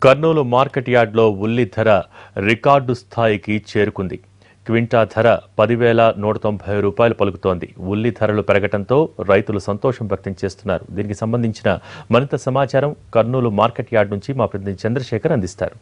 Kurnool market యార్డ్లో ఉల్లి ధర రికార్డు స్థాయికి చేరుకుంది క్వింటా ధర పదివేల నూట తొంభై రూపాయలు పలుకుతోంది ఉల్లి ధరలు పెరగడంతో రైతులు సంతోషం వ్యక్తం చేస్తున్నారు దీనికి సంబంధించిన మరింత సమాచారం కర్నూలు మార్కెట్ యార్డ్ నుంచి మా ప్రతినిధి చంద్రశేఖర్ అందిస్తారు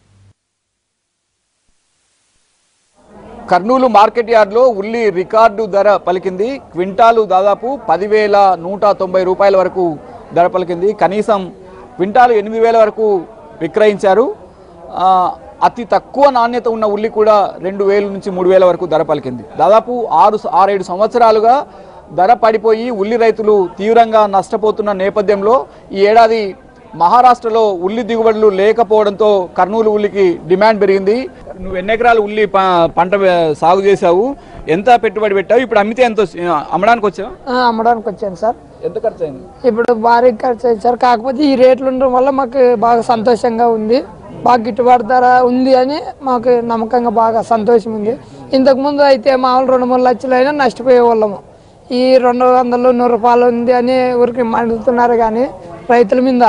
కర్నూలు మార్కెట్ యార్డ్లో ఉల్లి రికార్డు ధర పలికింది క్వింటాలు దాదాపు పదివేల నూట తొంభై రూపాయల వరకు ధర పలికింది కనీసం క్వింటాలు ఎనిమిది వేల వరకు విక్రయించారు ఆ, అతి తక్కువ నాణ్యత ఉన్న ఉల్లి కూడా రెండు వేల నుంచి మూడు వేల వరకు ధర పలికింది దాదాపు ఆరు ఆరేడు సంవత్సరాలుగా ధర పడిపోయి ఉల్లి రైతులు తీవ్రంగా నష్టపోతున్న నేపథ్యంలో ఈ ఏడాది మహారాష్ట్రలో ఉల్లి దిగుబడులు లేకపోవడంతో కర్నూలు ఉల్లికి డిమాండ్ పెరిగింది నువ్వు ఎన్ని ఎకరాలు ఉల్లి ప- పంట వే- సాగు చేసావు ఎంత పెట్టుబడి పెట్టావు ఇప్పుడు అమ్మితే ఎంత వచ్చి- అమ్మడానికి వచ్చావు ఆ, అమ్మడానికి వచ్చాను సార్ ఎంత ఖర్చు అయింది ఇప్పుడు భారీ ఖర్చు అయింది సార్ కాకపోతే ఈ రేట్లు ఉండడం వల్ల మాకు బాగా సంతోషంగా ఉంది బాగా గిట్టుబాటు ధర ఉంది అని మాకు నమ్మకంగా బాగా సంతోషం ఉంది ఇంతకు ముందు అయితే మామూలు రెండు మూడు లక్షలు అయినా నష్టపోయే వాళ్ళము ఈ రెండు వందలు నూరు రూపాయలు ఉంది అని ఊరికి మండుతున్నారు కానీ రైతుల మీద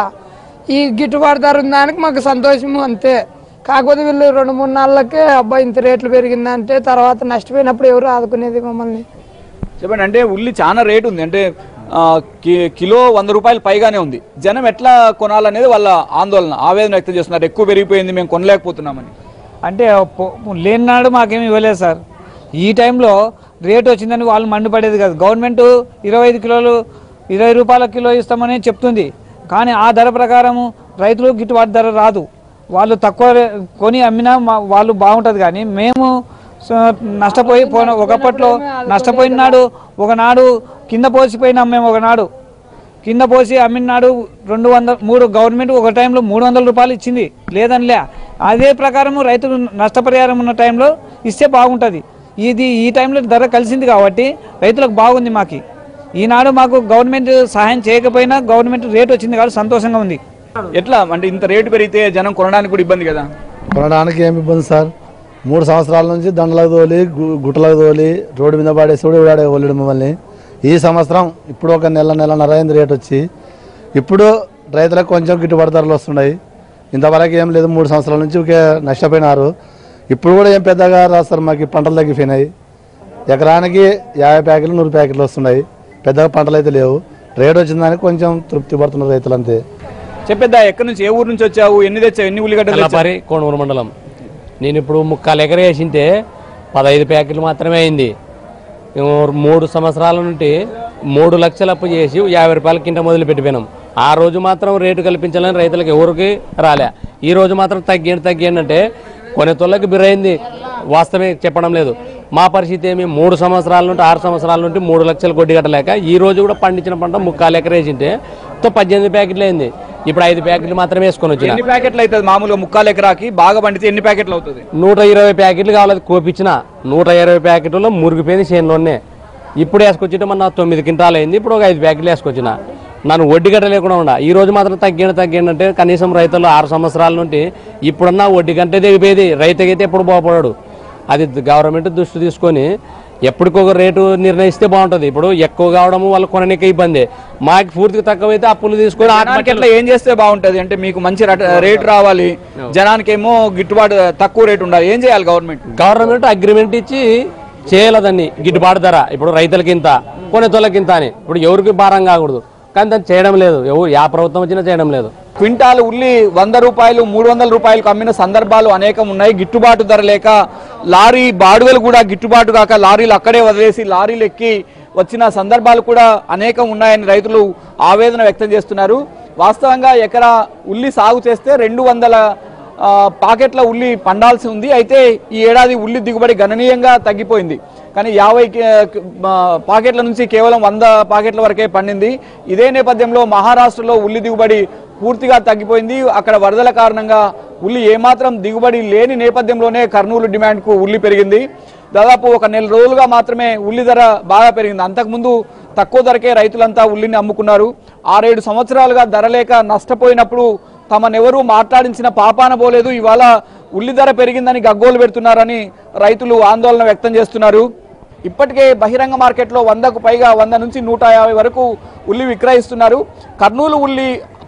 ఈ గిట్టుబాటు ధర ఉంది దానికి మాకు సంతోషము అంతే కాకపోతే వీళ్ళు రెండు మూడు నెలలకే అబ్బాయి ఇంత రేట్లు పెరిగిందంటే తర్వాత నష్టపోయినప్పుడు ఎవరు ఆదుకునేది మమ్మల్ని చెప్పండి అంటే ఉల్లి చాలా రేటు ఉంది అంటే ఆ, కి- కిలో వంద రూపాయలు పైగానే ఉంది జనం ఎట్లా కొనాలనేది వాళ్ళ ఆందోళన ఆవేదన వ్యక్తం చేస్తున్నారు ఎక్కువ పెరిగిపోయింది మేము కొనలేకపోతున్నామని అంటే పొ- లేనినాడు మాకేమి ఇవ్వలేదు సార్ ఈ టైంలో రేట్ వచ్చిందని వాళ్ళు మండిపడేది కాదు గవర్నమెంట్ ఇరవై ఐదు కిలోలు ఇరవై రూపాయల కిలో ఇస్తామని చెప్తుంది కానీ ఆ ధర ప్రకారము రైతులు గిట్టుబాటు ధర రాదు వాళ్ళు తక్కువ రే- కొని అమ్మినా మా- వాళ్ళు బాగుంటుంది కానీ మేము స- నష్టపోయి పోయిన ఒకప్పట్లో నష్టపోయినాడు ఒకనాడు కింద పోసిపోయినాం మేము ఒకనాడు కింద పోసి అమ్మినాడు రెండు వందల మూడు గవర్నమెంట్ ఒక టైంలో మూడు వందల రూపాయలు ఇచ్చింది లేదనిలే అదే ప్రకారం రైతులు నష్టపరిహారం ఉన్న టైంలో ఇస్తే బాగుంటుంది ఇది ఈ టైంలో ధర కలిసింది కాబట్టి రైతులకు బాగుంది మాకి ఈనాడు మాకు గవర్నమెంట్ సహాయం చేయకపోయినా గవర్నమెంట్ రేట్ వచ్చింది కాబట్టి సంతోషంగా ఉంది ఎట్లా అంటే ఇంత రేటు పెరిగితే జనం కొనడానికి కూడా ఇబ్బంది కదా కొనడానికి ఏమి ఇబ్బంది సార్ మూడు సంవత్సరాల నుంచి దండలకు తోలి గు- గుట్టలకు తోలి రోడ్డు మీద పడేసి కూడా వాడే వాళ్ళడు మమ్మల్ని ఈ సంవత్సరం ఇప్పుడు ఒక నెల నెలన్నర అయింది రేట్ వచ్చి ఇప్పుడు రైతులకు కొంచెం గిట్టుబాటు ధరలు వస్తున్నాయి ఇంతవరకు ఏం లేదు మూడు సంవత్సరాల నుంచి ఒకే నష్టపోయినారు ఇప్పుడు కూడా ఏం పెద్దగా రాస్తారు మాకు ఈ పంటలు తగ్గిపోయినాయి ఎకరానికి యాభై ప్యాకెట్లు నూరు ప్యాకెట్లు వస్తున్నాయి పెద్దగా పంటలు అయితే లేవు రేట్ వచ్చిన దానికి కొంచెం తృప్తి పడుతున్నారు రైతులు అంతే చెప్పేద్దా ఎక్కడి నుంచి ఏ ఊరు నుంచి వచ్చావు ఎన్ని తెచ్చావు ఎన్ని ఉల్లిగడ్డలు తెచ్చావు? తెల్లపారి కోణూరు మండలం నేను ఇప్పుడు ముక్కాలు ఎకర వేసింటే పదహైదు ప్యాకెట్లు మాత్రమే అయింది మేము మూడు సంవత్సరాల నుండి మూడు లక్షలు అప్పు చేసి యాభై రూపాయల కింద మొదలు పెట్టిపోయినాం ఆ రోజు మాత్రం రేటు కల్పించాలని రైతులకు ఎవరికి రాలే ఈ రోజు మాత్రం తగ్గేయండి తగ్గేయండి అంటే కొన్ని తొలకి బిరైంది వాస్తవమే చెప్పడం లేదు మా పరిస్థితి ఏమి మూడు సంవత్సరాల నుండి ఆరు సంవత్సరాల నుండి మూడు లక్షలు కొడ్డి కట్టలేక ఈ రోజు కూడా పండించిన పంట ముక్కాలు ఎకర వేసింటే తో పద్దెనిమిది ప్యాకెట్లు అయింది ఇప్పుడు ఐదు ప్యాకెట్లు మాత్రమే వేసుకొని వచ్చిన ఎన్ని ప్యాకెట్లు అవుతుంది మామూలుగా ముక్కాలు ఎకరాకి బాగా పండితే ఎన్ని ప్యాకెట్లు అవుతుంది నూట ఇరవై ప్యాకెట్లు కావాలి కోపించిన నూట ఇరవై ప్యాకెట్లో మురిగిపోయింది చేనులోనే ఇప్పుడు వేసుకొచ్చింటే మన తొమ్మిది క్వింటాలు అయింది ఇప్పుడు ఒక ఐదు ప్యాకెట్లు వేసుకొచ్చిన నన్ను వడ్డీ గంట లేకుండా ఉండ ఈ రోజు మాత్రం తగ్గిండి తగ్గిండి అంటే కనీసం రైతులు ఆరు సంవత్సరాల నుండి ఇప్పుడున్న వడ్డీ గంటే దిగిపోయేది రైతుకైతే ఎప్పుడు బాగుపడాడు అది గవర్నమెంట్ దృష్టి తీసుకొని ఎప్పటికొక రేటు నిర్ణయిస్తే బాగుంటుంది ఇప్పుడు ఎక్కువ కావడము వాళ్ళు కొననీకి ఇబ్బంది మాకు పూర్తిగా తక్కువైతే అప్పులు తీసుకొని జనానికి ఎట్లా ఏం చేస్తే బాగుంటది అంటే మీకు మంచి రట- రేటు రావాలి జనానికి ఏమో గిట్టుబాటు తక్కువ రేటు ఉండాలి ఏం చేయాలి గవర్నమెంట్ గవర్నమెంట్ అగ్రిమెంట్ ఇచ్చి చేయలేదని గిట్టుబాటు ధర ఇప్పుడు రైతులకి ఇంత కొనేతోళ్ళకి ఇంత అని ఇప్పుడు ఎవరికి భారం కాకూడదు కానీ దాన్ని చేయడం లేదు ఎవరు యా ప్రభుత్వం వచ్చినా చేయడం లేదు క్వింటాల్ ఉల్లి వంద రూపాయలు మూడు వందల రూపాయలకు అమ్మిన సందర్భాలు అనేకం ఉన్నాయి గిట్టుబాటు ధర లేక లారీ బాడుగలు కూడా గిట్టుబాటు కాక లారీలు అక్కడే వదిలేసి లారీలు ఎక్కి వచ్చిన సందర్భాలు కూడా అనేకం ఉన్నాయని రైతులు ఆవేదన వ్యక్తం చేస్తున్నారు వాస్తవంగా ఎకరా ఉల్లి సాగు చేస్తే రెండు వందల ఆ, పాకెట్ల ఉల్లి పండాల్సి ఉంది అయితే ఈ ఏడాది ఉల్లి దిగుబడి గణనీయంగా తగ్గిపోయింది కానీ యాభై కే- ఆ, పాకెట్ల నుంచి కేవలం వంద పాకెట్ల వరకే పండింది ఇదే నేపథ్యంలో మహారాష్ట్రలో ఉల్లి దిగుబడి పూర్తిగా తగ్గిపోయింది అక్కడ వరదల కారణంగా ఉల్లి ఏమాత్రం దిగుబడి లేని నేపథ్యంలోనే కర్నూలు డిమాండ్కు ఉల్లి పెరిగింది దాదాపు ఒక నెల రోజులుగా మాత్రమే ఉల్లి ధర బాగా పెరిగింది అంతకుముందు తక్కువ ధరకే రైతులంతా ఉల్లిని అమ్ముకున్నారు ఆరేడు సంవత్సరాలుగా ధర లేక నష్టపోయినప్పుడు తమనెవరూ మాట్లాడించిన పాపాన పోలేదు ఇవాళ ఉల్లి ధర పెరిగిందని గగ్గోలు పెడుతున్నారని రైతులు ఆందోళన వ్యక్తం చేస్తున్నారు ఇప్పటికే బహిరంగ మార్కెట్లో వందకు పైగా వంద నుంచి నూట యాభై వరకు ఉల్లి విక్రయిస్తున్నారు కర్నూలు ఉల్లి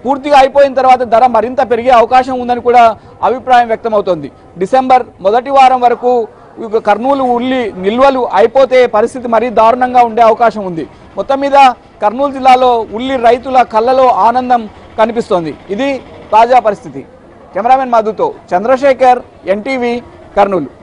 పూర్తిగా అయిపోయిన తర్వాత ధర మరింత పెరిగే అవకాశం ఉందని కూడా అభిప్రాయం వ్యక్తమవుతోంది డిసెంబర్ మొదటి వారం వరకు ఇక కర్నూలు ఉల్లి నిల్వలు అయిపోతే పరిస్థితి మరీ దారుణంగా ఉండే అవకాశం ఉంది మొత్తం మీద కర్నూలు జిల్లాలో ఉల్లి రైతుల కళ్ళలో ఆనందం కనిపిస్తోంది ఇది తాజా పరిస్థితి కెమెరామెన్ మధుతో చంద్రశేఖర్ ఎన్టీవీ కర్నూలు